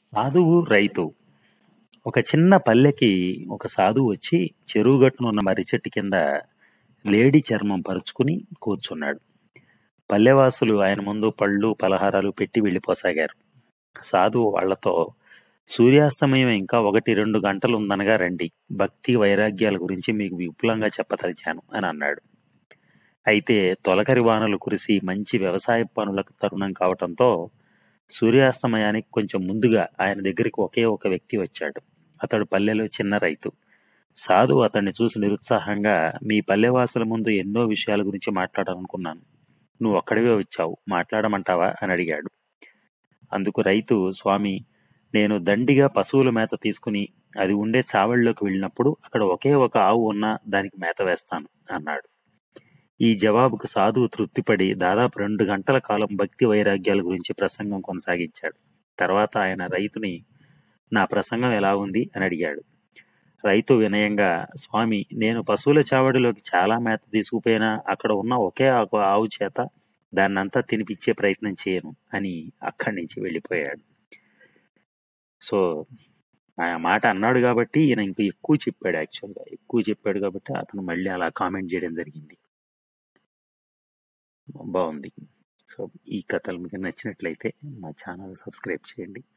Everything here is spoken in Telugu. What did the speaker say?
సాధువు రైతు ఒక చిన్న పల్లెకి ఒక సాధువు వచ్చి చెరువు గట్టున ఉన్న మర్రి చెట్టు కింద లేడి చర్మం పరుచుకుని కూర్చున్నాడు పల్లెవాసులు ఆయన ముందు పళ్ళు పలహారాలు పెట్టి వెళ్ళిపోసాగారు సాధువు వాళ్లతో సూర్యాస్తమయం ఇంకా ఒకటి రెండు గంటలు ఉందనగా రండి భక్తి వైరాగ్యాల గురించి మీకు విపులంగా చెప్పదలిచాను అని అన్నాడు అయితే తొలకరి వానలు కురిసి మంచి వ్యవసాయ పనులకు తరుణం కావటంతో సూర్యాస్తమయానికి కొంచెం ముందుగా ఆయన దగ్గరికి ఒకే ఒక వ్యక్తి వచ్చాడు అతడు పల్లెలో చిన్న రైతు సాధు అతన్ని చూసి నిరుత్సాహంగా మీ పల్లెవాసుల ముందు ఎన్నో విషయాల గురించి మాట్లాడాలనుకున్నాను నువ్వు ఒక్కడివే వచ్చావు మాట్లాడమంటావా అని అడిగాడు అందుకు రైతు స్వామి నేను దండిగా పశువుల మేత తీసుకుని అది ఉండే చావళ్ళలోకి వెళ్ళినప్పుడు అక్కడ ఒకే ఒక ఆవు ఉన్నా దానికి మేత వేస్తాను అన్నాడు ఈ జవాబుకు సాధువు తృప్తిపడి దాదాపు రెండు గంటల కాలం భక్తి వైరాగ్యాల గురించి ప్రసంగం కొనసాగించాడు తర్వాత ఆయన రైతుని నా ప్రసంగం ఎలా ఉంది అని అడిగాడు రైతు వినయంగా స్వామి నేను పశువుల చావడిలోకి చాలా మేత తీసుకుపోయినా అక్కడ ఉన్న ఒకే ఒక ఆవు చేత దాన్నంతా తినిపించే ప్రయత్నం చేయను అని అక్కడి నుంచి వెళ్ళిపోయాడు సో ఆ మాట అన్నాడు కాబట్టి ఈయన ఇంక ఎక్కువ చెప్పాడు యాక్చువల్గా ఎక్కువ చెప్పాడు కాబట్టి అతను మళ్ళీ అలా కామెంట్ చేయడం జరిగింది బాగుంది సో ఈ కథలు మీకు నచ్చినట్లయితే మా ఛానల్ సబ్స్క్రైబ్ చేయండి